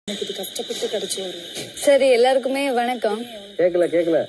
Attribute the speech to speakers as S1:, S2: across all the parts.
S1: எனக்கு இது கஷ்டப்பட்டு கிடைச்ச ஒரு
S2: சரி எல்லாருக்குமே வணக்கம்
S3: கேட்கல கேட்கல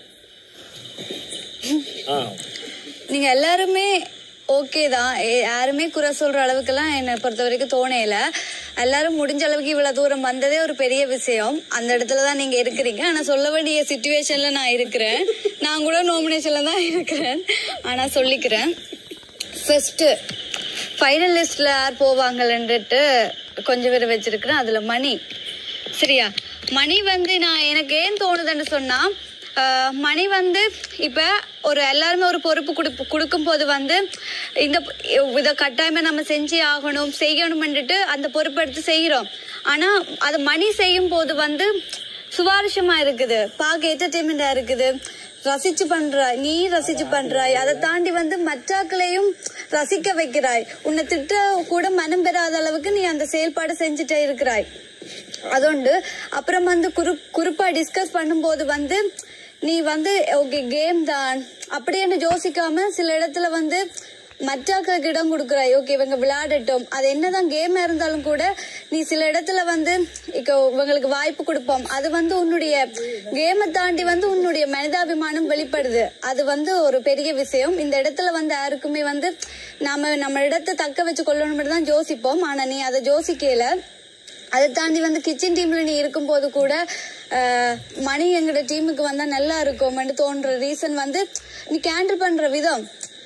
S1: ஆ
S2: நீங்க எல்லாருமே ஓகே தான் ஏ- யாருமே குறை சொல்ற அளவுக்குலாம் என்னை பொறுத்த வரைக்கும் தோணையில எல்லாரும் முடிஞ்ச அளவுக்கு இவ்வளவு தூரம் வந்ததே ஒரு பெரிய விஷயம் அந்த இடத்துல தான் நீங்க இருக்கிறீங்க ஆனா சொல்ல வேண்டிய சுச்சுவேஷன்ல நான் இருக்கிறேன் நான் கூட நாமினேஷன்ல தான் இருக்கிறேன் ஆனா சொல்லிக்கிறேன் ஃபர்ஸ்ட் ஃபைனல் லிஸ்ட்ல யார் போவாங்கன்னுட்டு கொஞ்சம் பேர் வச்சிருக்கிறேன் அதுல மணி சரியா மணி வந்து நான் எனக்கு ஏன் தோணுதுன்னு சொன்னா ஆஹ், மணி வந்து இப்ப ஒரு எல்லாருமே ஒரு பொறுப்பு கொடுப்பு கொடுக்கும் போது வந்து இந்த இதை கட்டாயமா நம்ம செஞ்சே ஆகணும் செய்யணும்னுட்டு அந்த பொறுப்பு எடுத்து செய்யறோம் ஆனா அது மணி செய்யும் போது வந்து சுவாரஸ்யமா இருக்குது பார்க்க என்டர்டைன்மெண்டா இருக்குது ரசிச்சு பண்றாய் நீ ரசிச்சு பண்றாய் அதை தாண்டி வந்து மற்றாக்களையும் ரசிக்க வைக்கிறாய் உன்னை திட்ட கூட மனம் பெறாத அளவுக்கு நீ அந்த செயல்பாடு செஞ்சுட்டே இருக்கிறாய் அதுண்டு அப்புறம் வந்து குரு குறிப்பா டிஸ்கஸ் பண்ணும்போது வந்து நீ வந்து ஓகே கேம் தான் அப்படின்னு யோசிக்காம சில இடத்துல வந்து மற்றாக்களுக்கு இடம் கொடுக்குறாய் ஓகே இவங்க விளையாடட்டும் அது என்னதான் கேம் இருந்தாலும் கூட நீ சில இடத்துல வந்து இப்போ இவங்களுக்கு வாய்ப்பு கொடுப்போம் அது வந்து உன்னுடைய கேமை தாண்டி வந்து உன்னுடைய மனிதாபிமானம் வெளிப்படுது அது வந்து ஒரு பெரிய விஷயம் இந்த இடத்துல வந்து யாருக்குமே வந்து நாம நம்ம இடத்தை தக்க வச்சு கொள்ளணும் தான் யோசிப்போம் ஆனா நீ அதை யோசிக்கல அதை தாண்டி வந்து கிச்சன் டீம்ல நீ இருக்கும்போது கூட அஹ், மணி எங்களோட டீமுக்கு வந்தா நல்லா இருக்கும்னு தோன்ற ரீசன் வந்து நீ கேண்டில் பண்ற விதம்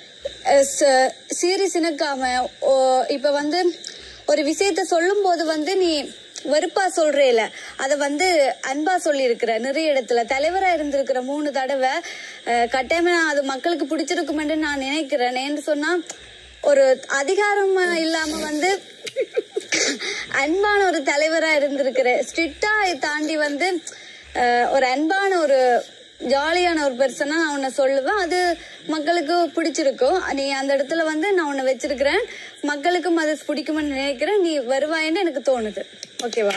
S2: சீரியஸ் இனக்காம ஓ, இப்ப வந்து ஒரு விஷயத்த சொல்லும் போது வந்து நீ வெறுப்பா சொல்றேல அத வந்து அன்பா சொல்லியிருக்கிற நிறைய இடத்துல தலைவரா இருந்திருக்கிற மூணு தடவை அஹ், கட்டாயமா அது மக்களுக்கு பிடிச்சிருக்குமென்று நான் நினைக்கிறேன் ஏன்னு சொன்னா ஒரு அதிகாரம் இல்லாம வந்து அன்பான ஒரு தலைவரா இருந்திருக்கிற ஸ்ட்ரிக்டா தாண்டி வந்து அஹ், ஒரு அன்பான ஒரு ஜாலியான ஒரு பர்சனா நான் உன்னை சொல்லுவேன் அது மக்களுக்கு பிடிச்சிருக்கும் நீ அந்த இடத்துல வந்து நான் உன்னை வச்சிருக்கிறேன் மக்களுக்கும் அது பிடிக்கும்னு நினைக்கிறேன் நீ வருவாயின்னு எனக்கு தோணுது ஓகேவா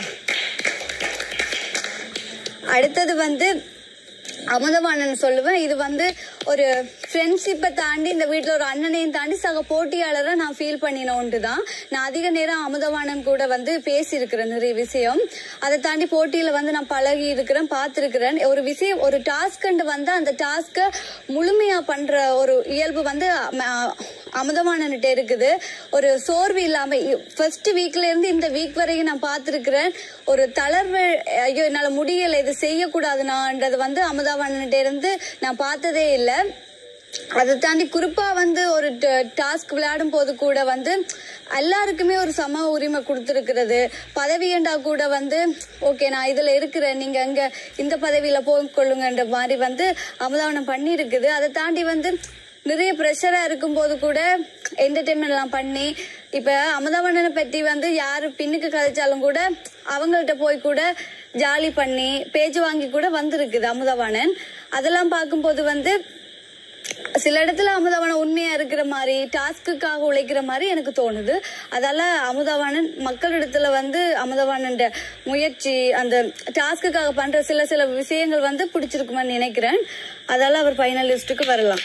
S2: அடுத்தது வந்து அமுதவாணன் சொல்லுவேன் இது வந்து ஒரு ஃப்ரெண்ட்ஷிப்பை தாண்டி இந்த வீட்டில் ஒரு அண்ணனையும் தாண்டி சக போட்டியாளரை நான் ஃபீல் பண்ணின ஒன்று தான் நான் அதிக நேரம் அமுதவாணன் கூட வந்து பேசியிருக்கிறேன் நிறைய விஷயம் அதை தாண்டி போட்டியில வந்து நான் பழகி இருக்கிறேன் பார்த்துருக்கிறேன் ஒரு விஷயம் ஒரு டாஸ்க் வந்து அந்த டாஸ்க்கை முழுமையா பண்ற ஒரு இயல்பு வந்து அம- அமுதவாணன்கிட்ட இருக்குது ஒரு சோர்வு இல்லாம ஃபர்ஸ்ட் வீக்ல இருந்து இந்த வீக் வரைக்கும் நான் பார்த்திருக்கிறேன் ஒரு தளர்வு ஐயோ என்னால முடியல இது செய்யக்கூடாதுனான்றது வந்து அமுதவாணன்கிட்ட இருந்து நான் பார்த்ததே இல்லை அதை தாண்டி குறிப்பா வந்து ஒரு டாஸ்க் விளையாடும் போது கூட வந்து எல்லாருக்குமே ஒரு சம உரிமை கொடுத்துருக்கிறது பதவியண்டா கூட வந்து ஓகே நான் இதுல இருக்கிறேன் நீங்க அங்க இந்த பதவியில போய்க்கொள்ளுங்கன்ற மாதிரி வந்து அமுதாவனம் பண்ணி இருக்குது அதை தாண்டி வந்து நிறைய ப்ரெஷரா இருக்கும்போது கூட என்டர்டைன்மெண்ட் எல்லாம் பண்ணி இப்ப அமுதவண்ணனை பத்தி வந்து யாரு பின்னுக்கு கதைச்சாலும் கூட அவங்கள்ட்ட போய் கூட ஜாலி பண்ணி பேச்சு வாங்கி கூட வந்திருக்குது அமுதவாணன் அதெல்லாம் பார்க்கும்போது வந்து சில இடத்துல அமுதவாணன் உண்மையா இருக்கிற மாதிரி டாஸ்க்குக்காக உழைக்கிற மாதிரி எனக்கு தோணுது அதால அமுதவாணன் மக்களிடத்துல வந்து அமுதவாணன் முயற்சி அந்த டாஸ்க்குக்காக பண்ற சில சில விஷயங்கள் வந்து பிடிச்சிருக்குமான்னு நினைக்கிறேன் அதால அவர் ஃபைனலிஸ்டுக்கு வரலாம்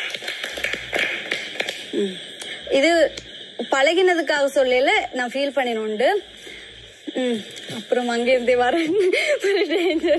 S2: ம். இது பழகினதுக்காக சொல்லல நான் ஃபீல் பண்ணினோண்டு ம். அப்புறம் அங்கிருந்தே வரேன் ஒரு danger.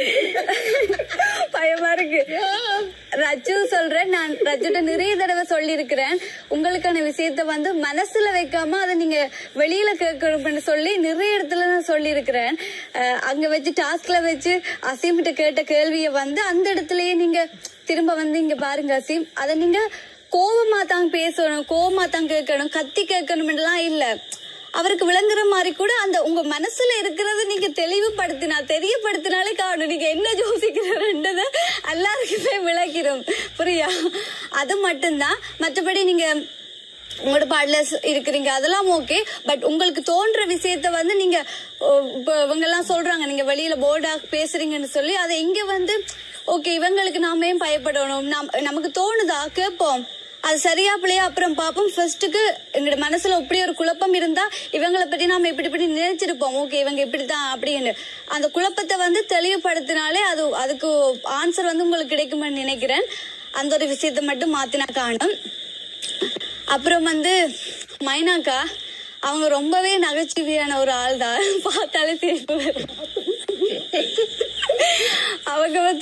S2: பயமா இருக்கு ரஜு சொல்றேன் நான் ரஜுட்ட நிறைய தடவை சொல்லியிருக்கிறேன் உங்களுக்கான விஷயத்த வந்து மனசுல வைக்காம அதை நீங்க வெளியில கேட்கணும்னு சொல்லி நிறைய இடத்துல நான் சொல்லியிருக்கிறேன் அஹ், அங்க வச்சு டாஸ்க்ல வச்சு அசீம்கிட்ட கேட்ட கேள்வியை வந்து அந்த இடத்துலயே நீங்க திரும்ப வந்து இங்க பாருங்க அசீம் அதை நீங்க கோவமா தான் பேசணும் கோவமா தான் கேட்கணும் கத்தி கேட்கணும்லாம் இல்ல அவருக்கு விளங்குற மாதிரி கூட அந்த உங்க மனசுல இருக்கிறத நீங்க தெளிவுபடுத்தினா தெரியப்படுத்தினாலே காணும் நீங்க என்ன யோசிக்கிறன்றத எல்லாருக்குமே விளக்கிடும் புரியா அது மட்டும்தான் மற்றபடி நீங்க உங்களோட பார்ட்லர்ஸ் இருக்கிறீங்க அதெல்லாம் ஓகே பட் உங்களுக்கு தோன்ற விஷயத்த வந்து நீங்க ஓ, இப்ப இவங்க எல்லாம் சொல்றாங்க நீங்க வெளியில போர்டா பேசுறீங்கன்னு சொல்லி அதை இங்க வந்து ஓகே இவங்களுக்கு நாம ஏன் பயப்படணும் நாம் நமக்கு தோணுதா கேட்போம் அது சரியா பிள்ளையா அப்புறம் பார்ப்போம் ஃபர்ஸ்ட்டுக்கு எங்களோட மனசுல இப்படி ஒரு குழப்பம் இருந்தா இவங்களை பத்தி நாம இப்படி இப்படி நினைச்சிருப்போம் ஓகே இவங்க இப்படித்தான் அப்படின்னு அந்த குழப்பத்தை வந்து தெளிவுபடுத்தினாலே அது அதுக்கு ஆன்சர் வந்து உங்களுக்கு கிடைக்கும்னு நினைக்கிறேன் அந்த ஒரு விஷயத்தை மட்டும் மாத்தினா காணும் அப்புறம் வந்து மைனாக்கா அவங்க ரொம்பவே நகைச்சுவையான ஒரு ஆள் தான் பார்த்தாலே சிரிப்பு வரும்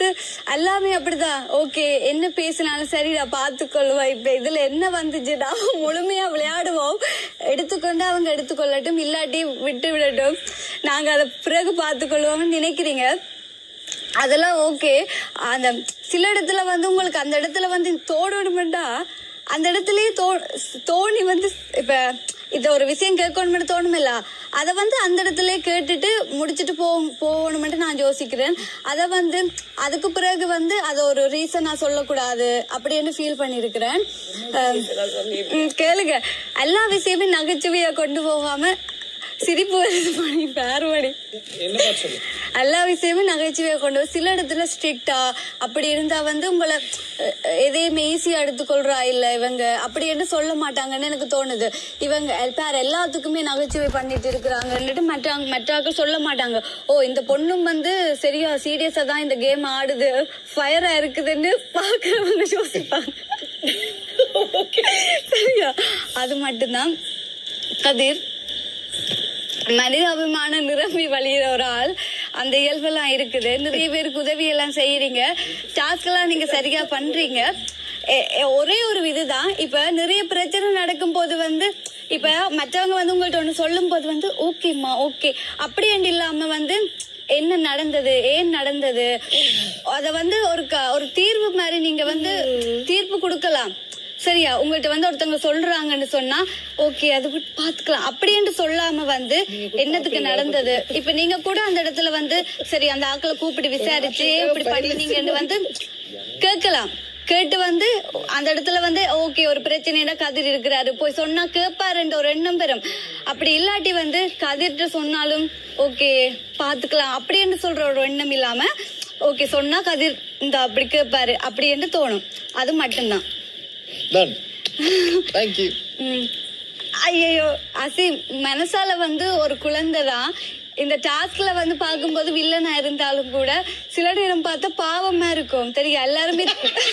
S2: எல்லாமே அப்படிதான் ஓகே என்ன பேசினாலும் சரி நான் பார்த்துக்கொள்வா இப்ப இதுல என்ன வந்துச்சுன்னா முழுமையா விளையாடுவோம் எடுத்துக்கொண்டு அவங்க எடுத்துக்கொள்ளட்டும் இல்லாட்டி விட்டு விடட்டும் நாங்க அதை பிறகு பார்த்துக்கொள்வோம்னு நினைக்கிறீங்க அதெல்லாம் ஓகே அந்த சில இடத்துல வந்து உங்களுக்கு அந்த இடத்துல வந்து தோணணுமெண்டா அந்த இடத்துலயே தோ தோணி வந்து இப்ப இது ஒரு விஷயம் கேட்கணும்னு தோணுமில்ல அதை வந்து அந்த இடத்துலயே கேட்டுட்டு முடிச்சுட்டு போ போகணும்னு நான் யோசிக்கிறேன் அதை வந்து அதுக்கு பிறகு வந்து அதை ஒரு ரீசனா சொல்லக்கூடாது அப்படின்னு ஃபீல் பண்ணிருக்கிறேன் அஹ், ம், கேளுங்க எல்லா விஷயமே நகைச்சுவையா கொண்டு போகாம சிரிப்பு வருது மணி பேர் மணி
S1: என்னமா சொல்லு
S2: எல்லா விஷயமும் நகைச்சுவையை கொண்டு வரும். சில இடத்துல ஸ்ட்ரிக்டா அப்படி இருந்தா வந்து உங்களை அஹ், எதையுமே ஈஸியா எடுத்துக்கொள்றா இல்ல இவங்க அப்படி என்று சொல்ல மாட்டாங்கன்னு எனக்கு தோணுது இவங்க பேர் எல்லாத்துக்குமே நகைச்சுவை பண்ணிட்டு இருக்கிறாங்கன்னுட்டு மற்றவங்க மற்றாக்கள் சொல்ல மாட்டாங்க ஓ இந்த பொண்ணும் வந்து சரியா சீரியஸா தான் இந்த கேம் ஆடுது ஃபயரா இருக்குதுன்னு பாக்குறவங்க யோசிப்பாங்க சரியா அது மட்டும்தான் கதிர் மனிதாபிமானம் நிரம்பி வழிகிற ஒரு ஆள் அந்த இயல்பெல்லாம் இருக்குது நிறைய பேருக்கு உதவி எல்லாம் செய்யறீங்க டாஸ்க் எல்லாம் நீங்க சரியா பண்றீங்க எ- எ- ஒரே ஒரு இதுதான் இப்ப நிறைய பிரச்சனை நடக்கும் போது வந்து இப்ப மற்றவங்க வந்து உங்கள்ட்ட ஒண்ணு சொல்லும் போது வந்து ஓகேம்மா ஓகே அப்படி என்று இல்லாம வந்து என்ன நடந்தது ஏன் நடந்தது அத வந்து ஒரு க- ஒரு தீர்வு மாதிரி நீங்க வந்து தீர்ப்பு கொடுக்கலாம் சரியா உங்கள்ட்ட வந்து ஒருத்தவங்க சொல்றாங்கன்னு சொன்னா ஓகே அது விட்டு பாத்துக்கலாம் அப்படின்னு சொல்லாம வந்து என்னத்துக்கு நடந்தது இப்ப நீங்க கூட அந்த இடத்துல வந்து சரி அந்த ஆக்களை கூப்பிட்டு விசாரிச்சு ஏன் இப்படி பண்ணினீங்கன்னு வந்து கேட்கலாம் கேட்டு வந்து அந்த இடத்துல வந்து ஓகே ஒரு பிரச்சனைனா கதிர் இருக்கிறாரு போய் சொன்னா கேட்பாருன்ற ஒரு எண்ணம் பெறும் அப்படி இல்லாட்டி வந்து கதிர்ட்ட சொன்னாலும் ஓகே பாத்துக்கலாம் அப்படின்னு சொல்ற ஒரு எண்ணம் இல்லாம ஓகே சொன்னா கதிர் இந்த அப்படி கேட்பாரு அப்படி என்று தோணும் அது மட்டும்தான்
S3: டன் தேங்க்யூ
S2: ம். ஐயையோ அசீம் மனசால வந்து ஒரு குழந்தை தான் இந்த டாஸ்க்ல வந்து பார்க்கும்போது வில்லனா இருந்தாலும் கூட சில நேரம் பார்த்தா பாவமா இருக்கும் தெரியும் எல்லாருமே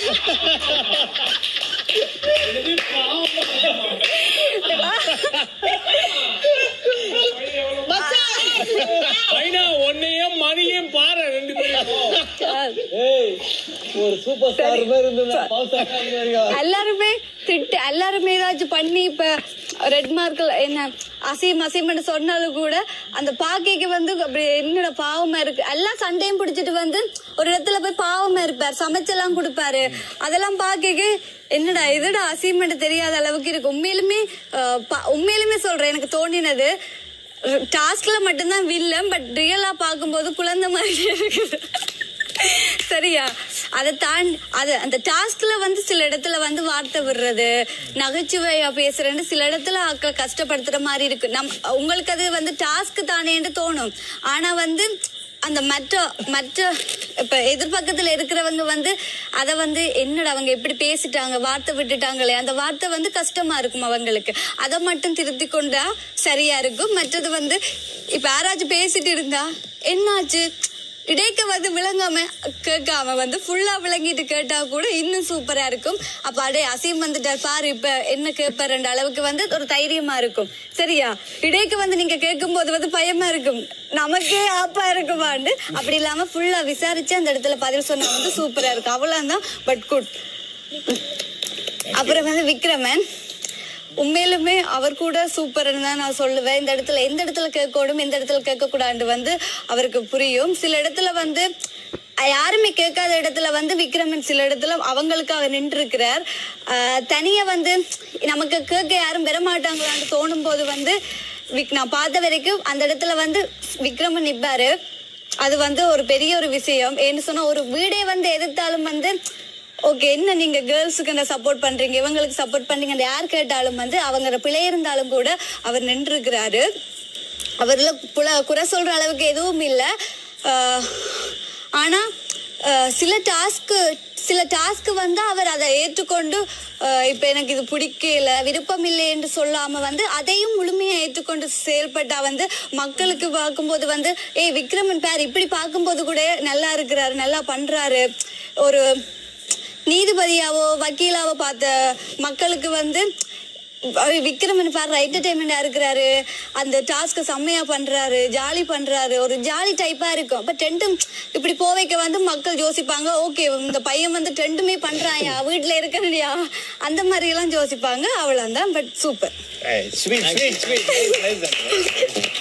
S1: ஐனா உன்னையும் மணியும் பாரு ரெண்டு பேரும்
S3: ஏய் ஒரு சூப்பர் ஸ்டார் மாதிரி இருந்தது பவர் ஸ்டார்
S2: எல்லாருமே திட்டு எல்லாருமே ஏதாச்சும் பண்ணி இப்ப ரெட் மார்க்ல என்ன அசீம் அசீம்னு சொன்னாலும் கூட அந்த பாக்கைக்கு வந்து அப்படி என்னோட பாவமா இருக்கு எல்லாம் சண்டையும் பிடிச்சிட்டு வந்து ஒரு இடத்துல போய் பாவமா இருப்பார் சமைச்செல்லாம் கொடுப்பாரு அதெல்லாம் பாக்கைக்கு என்னடா இதுடா அசீமெண்ட் தெரியாத அளவுக்கு இருக்கு உண்மையிலுமே அஹ், பா- உண்மையிலுமே சொல்றேன் எனக்கு தோணினது டாஸ்க்ல மட்டும்தான் வில்லம் பட் ரியலா பார்க்கும்போது குழந்தை மாதிரி இருக்குது சரியா அதை தாண்டி அது அந்த டாஸ்க்ல வந்து சில இடத்துல வந்து வார்த்தை விடுறது நகைச்சுவையா பேசுறேன்னு சில இடத்துல ஆக்களை கஷ்டப்படுத்துற மாதிரி இருக்கு நம் உங்களுக்கு அது வந்து டாஸ்க் தானேன்னு தோணும் ஆனா வந்து அந்த மற்ற மற்ற இப்ப எதிர்பக்கத்துல இருக்கிறவங்க வந்து அத வந்து என்னடா அவங்க எப்படி பேசிட்டாங்க வார்த்தை விட்டுட்டாங்களே அந்த வார்த்தை வந்து கஷ்டமா இருக்கும் அவங்களுக்கு அதை மட்டும் திருத்தி கொண்டா சரியா இருக்கும் மற்றது வந்து இப்ப யாராச்சும் பேசிட்டு இருந்தா என்னாச்சு இடைக்க வந்து விளங்காம கேட்காம வந்து ஃபுல்லா விளங்கிட்டு கேட்டா கூட இன்னும் சூப்பரா இருக்கும் அப்ப அடே அசீம் வந்துட்டார் பாரு இப்ப என்ன கேட்பாருன்ற அளவுக்கு வந்து ஒரு தைரியமா இருக்கும் சரியா இடைக்கு வந்து நீங்க கேட்கும் போது வந்து பயமா இருக்கும் நமக்கே ஆப்பா இருக்குமாண்டு அப்படி இல்லாம ஃபுல்லா விசாரிச்சு அந்த இடத்துல பதில் சொன்னா வந்து சூப்பரா இருக்கும் அவ்வளவுதான் பட் குட் அப்புறம் வந்து விக்ரமன் உண்மையிலுமே அவர் கூட சூப்பர்னு தான் நான் சொல்லுவேன் இந்த இடத்துல எந்த இடத்துல கேட்கணும் எந்த இடத்துல கேட்கக்கூடாது வந்து அவருக்கு புரியும் சில இடத்துல வந்து அஹ், யாருமே கேட்காத இடத்துல வந்து விக்ரமன் சில இடத்துல அவங்களுக்கு அவர் நின்று இருக்கிறார் தனியா வந்து நமக்கு கேட்க யாரும் பெற மாட்டாங்களான்னு தோணும் போது வந்து விக்- நான் பார்த்த வரைக்கும் அந்த இடத்துல வந்து விக்ரமன் நிப்பாரு அது வந்து ஒரு பெரிய ஒரு விஷயம் ஏன்னு சொன்னா ஒரு வீடே வந்து எதிர்த்தாலும் வந்து ஓகே என்ன நீங்க கேர்ள்ஸுக்கு என்ன சப்போர்ட் பண்றீங்க இவங்களுக்கு சப்போர்ட் பண்றீங்க யார் கேட்டாலும் வந்து அவங்க பிழை இருந்தாலும் கூட அவர் நின்றுக்கிறாரு அவர்ல புல குறை சொல்ற அளவுக்கு எதுவும் இல்லை ஆனா ஆஹ், சில டாஸ்க்கு சில டாஸ்க் வந்து அவர் அதை ஏற்றுக்கொண்டு ஆஹ், இப்ப எனக்கு இது பிடிக்கல விருப்பம் இல்லை என்று சொல்லாம வந்து அதையும் முழுமையா ஏற்றுக்கொண்டு செயல்பட்டா வந்து மக்களுக்கு பார்க்கும்போது வந்து ஏய் விக்ரமன் பேர் இப்படி பார்க்கும்போது கூட நல்லா இருக்கிறாரு நல்லா பண்றாரு ஒரு நீதிபதியாவோ வக்கீலாவோ பார்த்த மக்களுக்கு வந்து அவர் விக்ரமன் பாரு என்டர்டைன்மெண்டா இருக்கிறாரு அந்த டாஸ்க செம்மையா பண்றாரு ஜாலி பண்றாரு ஒரு ஜாலி டைப்பா இருக்கும் அப்ப டென்ட்டும் இப்படி போவைக்க வந்து மக்கள் யோசிப்பாங்க ஓகே இந்த பையன் வந்து டென்ட்டுமே பண்றாயா வீட்டுல இருக்கணுயா அந்த மாதிரி எல்லாம் யோசிப்பாங்க அவ்வளவுதான் but super
S1: sweet sweet sweet